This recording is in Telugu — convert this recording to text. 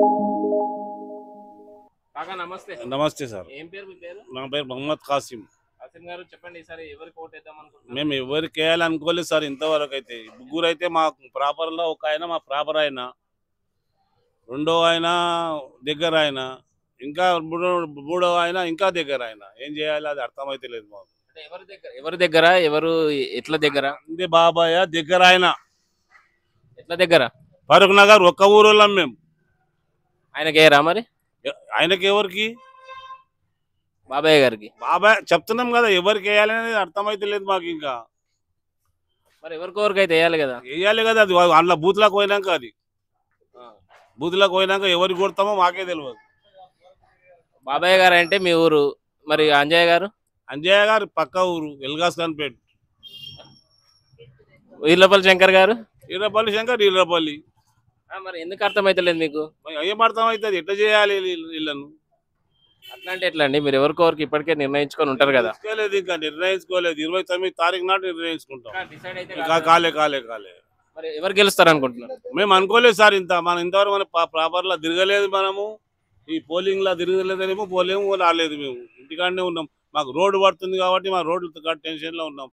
కాకా నమస్తే నమస్తే సార్ ఏం పేరు మీ పేరు నా పేరు మొహమ్మద్ కాసిం అసీం గారు చెప్పండి ఈసారి ఎవరికి ఓటు వేద్దాం అనుకుంటున్నారు మేము ఎవరికి వేయాలనుకోలేదు సార్ ఇంతవరకు అయితే ముగ్గురు అయితే మా ప్రాపర్లో ఒక ఆయన మా ప్రాపర్ ఆయన రెండో ఆయన దగ్గర ఆయన ఇంకా మూడో మూడో ఆయన ఇంకా దగ్గర ఆయన ఏం చేయాలి అది అర్థమైతే లేదు మాకు అంటే ఎవరి దగ్గర ఎవరి దగ్గర ఎవరు ఎట్ల దగ్గర అందే బాబాయ్ దగ్గర ఆయన ఎట్ల దగ్గర ఫరూక్ నగర్ ఒక్క ఊరోళ్ళం మేము ఆయనకి ఏరా మరి ఎ- ఆయనకి ఎవరికి బాబాయ్ గారికి బాబాయ్ చెప్తున్నాం కదా ఎవరికి వేయాలి అనేది అర్థమైతే లేదు మాకు ఇంకా మరి ఎవరికొవరికి అయితే వేయాలి కదా వేయాలి కదా అది అందులో బూత్లకు పోయినాక అది బూత్లకు పోయినాక ఎవరికి కొడతామో మాకే తెలియదు బాబాయ్ గారు అంటే మీ ఊరు మరి అంజయ్య గారు అంజయ్య గారు పక్క ఊరు ఎల్గాస్ ఖాన్పేట్ వీర్లపల్లి శంకర్ గారు ఈరపల్లి శంకర్ ఈరపల్లి ఆ, మరి ఎందుకు అర్థమైతలేదు మీకు మరి ఏం అర్థం అవుతుంది ఎట్లా చేయాలి వీళ్ళ- వీళ్ళను అట్లా అంటే ఎట్లా అండి మీరు ఎవరికొవరికి ఇప్పటికే నిర్ణయించుకొని ఉంటారు కదా తీసుకోలేదు ఇంకా నిర్ణయించుకోలేదు ఇరవై తొమ్మిది తారీఖు నాడు నిర్ణయించుకుంటాం డిసైడ్ అయితే ఇంకా కాలే కాలే కాలే మరి ఎవరు గెలుస్తారు అనుకుంటున్నారు మేము అనుకోలేదు సార్ ఇంత మనం ఇంతవరకు మన ప్రాపర్ లా తిరగలేదు మనము ఈ పోలింగ్ లా తిరగలేదేమో పోలేము రాలేదు మేము ఇంటికాడనే ఉన్నాం మాకు రోడ్డు పడుతుంది కాబట్టి మా రోడ్డు టెన్షన్ లో ఉన్నాం